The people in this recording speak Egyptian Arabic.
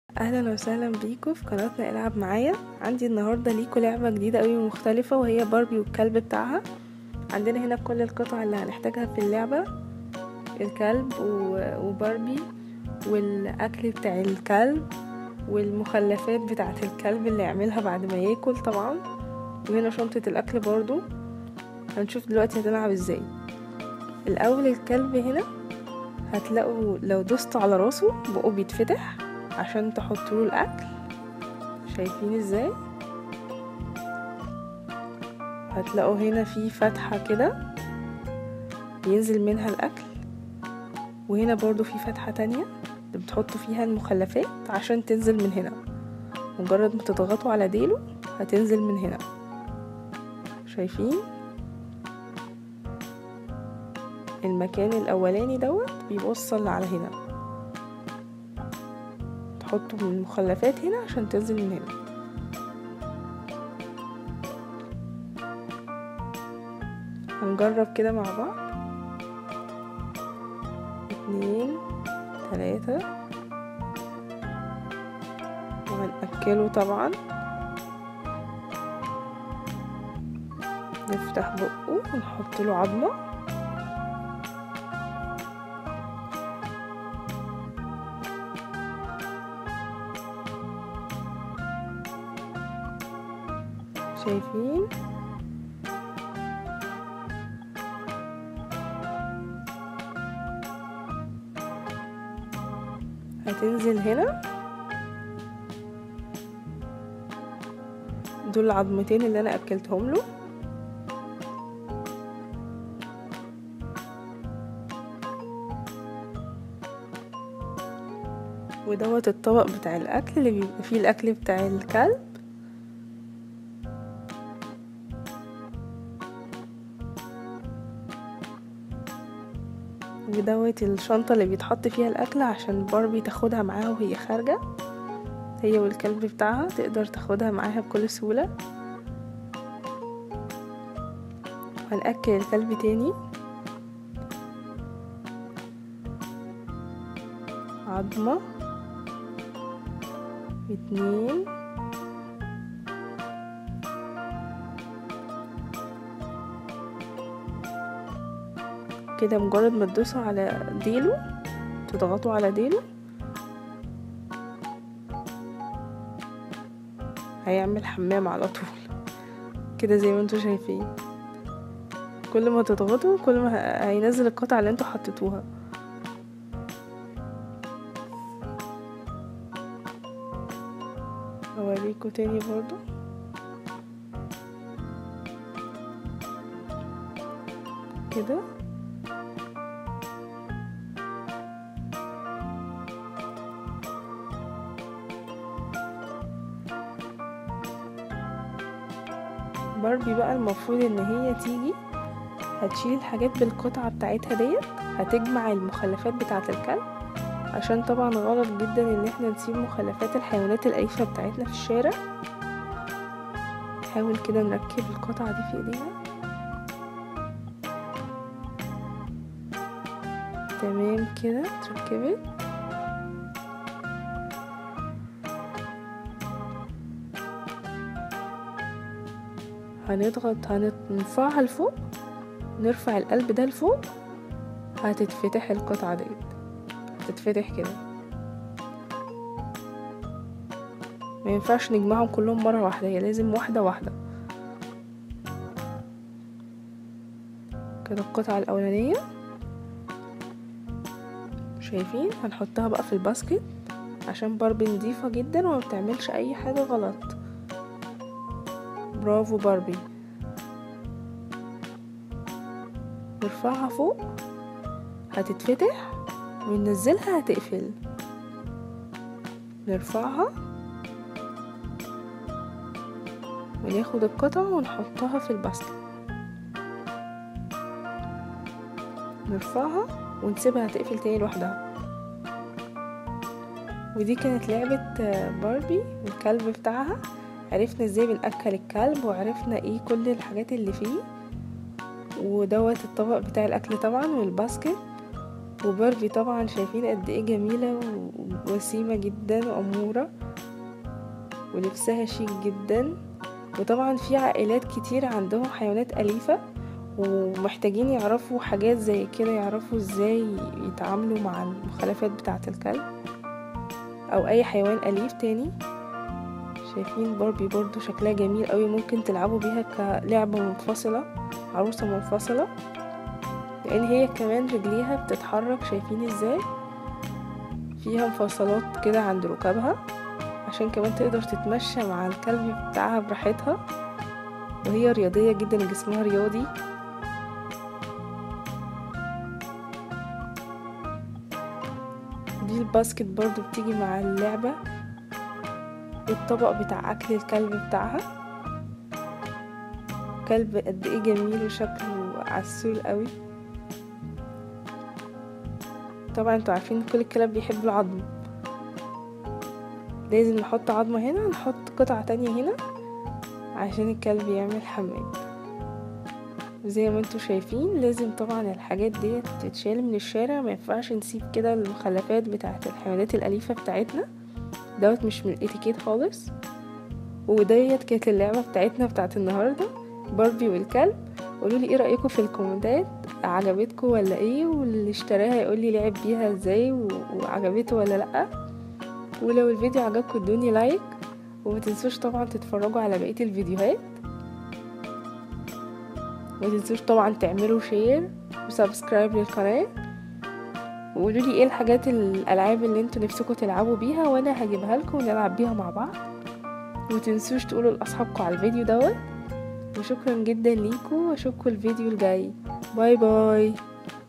اهلا وسهلا بيكم في قناتنا العب معايا عندي النهارده ليكوا لعبه جديده قوي ومختلفه وهي باربي والكلب بتاعها عندنا هنا كل القطع اللي هنحتاجها في اللعبه الكلب وباربي والاكل بتاع الكلب والمخلفات بتاعه الكلب اللي يعملها بعد ما ياكل طبعا وهنا شنطه الاكل برضو هنشوف دلوقتي هتلعب ازاي الاول الكلب هنا هتلاقوا لو دوستوا على راسه بقه بيتفتح عشان تحطوا له الاكل شايفين ازاي هتلاقوا هنا في فتحة كده بينزل منها الاكل وهنا برضو في فتحة تانية بتحطوا فيها المخلفات عشان تنزل من هنا مجرد ما تضغطوا على ديله هتنزل من هنا شايفين المكان الاولاني دوت بيوصل على هنا تحطوا من المخلفات هنا عشان تنزل من هنا هنجرب كده مع بعض اتنين تلاتة وهنأكله طبعا نفتح بقه ونحط له عظمه شايفين هتنزل هنا دول العظمتين اللي انا اكلتهم له ودوت الطبق بتاع الاكل اللي بيبقى فيه الاكل بتاع الكلب ودوت الشنطة اللي بيتحط فيها الأكل عشان باربي تاخدها معاها وهي خارجة هي والكلب بتاعها تقدر تاخدها معاها بكل سهولة هنأكل الكلب تاني عظمة اتنين كده مجرد ما تدوسوا على ديله تضغطوا على ديله هيعمل حمام على طول كده زي ما انتوا شايفين كل ما تضغطوا كل ما هينزل القطعة اللي انتوا حطيتوها اوريكوا تاني برضو كده باربي بقى المفروض ان هي تيجي هتشيل الحاجات بالقطعة بتاعتها ديت هتجمع المخلفات بتاعة الكلب عشان طبعا غلط جدا ان احنا نسيب مخلفات الحيوانات الأليفة بتاعتنا في الشارع نحاول كده نركب القطعة دي في ايديها تمام كده اتركبت هنضغط هنرفعها لفوق نرفع القلب ده لفوق هتتفتح القطعة ديت هتتفتح كده ما ينفعش نجمعهم كلهم مرة واحدة هي لازم واحدة واحدة كده القطعة الأولانية شايفين هنحطها بقى في الباسكت عشان باربي نضيفة جدا وما بتعملش أي حاجة غلط برافو باربي نرفعها فوق هتتفتح وننزلها هتقفل نرفعها وناخد القطعة ونحطها في الباسكت نرفعها ونسيبها تقفل تاني لوحدها ودي كانت لعبة باربي والكلب بتاعها عرفنا ازاي بنأكل الكلب وعرفنا ايه كل الحاجات اللي فيه ودوت الطبق بتاع الاكل طبعا والباسكت وباربي طبعا شايفين قد ايه جميلة ووسيمة جدا وأمورة ولبسها شيك جدا وطبعا في عائلات كتير عندهم حيوانات أليفة ومحتاجين يعرفوا حاجات زي كده يعرفوا ازاي يتعاملوا مع المخالفات بتاعة الكلب او اي حيوان اليف تاني شايفين باربي برضو شكلها جميل قوي ممكن تلعبوا بيها كلعبة منفصلة عروسة منفصلة لان هي كمان رجليها بتتحرك شايفين ازاي فيها مفصلات كده عند ركابها عشان كمان تقدر تتمشى مع الكلب بتاعها براحتها وهي رياضية جدا جسمها رياضي دي الباسكت برضو بتيجي مع اللعبة الطبق بتاع أكل الكلب بتاعها كلب قد ايه جميل وشكله عسول قوي طبعا انتوا عارفين كل الكلاب بيحب العظم لازم نحط عظمة هنا نحط قطعة تانية هنا عشان الكلب يعمل حمام زي ما انتوا شايفين لازم طبعا الحاجات دي تتشال من الشارع ما ينفعش نسيب كده المخلفات بتاعه الحيوانات الاليفه بتاعتنا دوت مش من الاتيكيت خالص وديت كانت اللعبه بتاعتنا بتاعت النهارده باربي والكلب قولوا لي ايه رايكم في الكومنتات عجبتكم ولا ايه واللي اشتراها يقول لي لعب بيها ازاي وعجبته ولا لا ولو الفيديو عجبكم ادوني لايك وما تنسوش طبعا تتفرجوا على بقيه الفيديوهات ما تنسوش طبعا تعملوا شير وسبسكرايب للقناه وقولوا لي ايه الحاجات الالعاب اللي انتوا نفسكم تلعبوا بيها وانا هجيبها لكم ونلعب بيها مع بعض ومتنسوش تقولوا لاصحابكم على الفيديو دوت وشكرا جدا ليكم واشوفكم الفيديو الجاي باي باي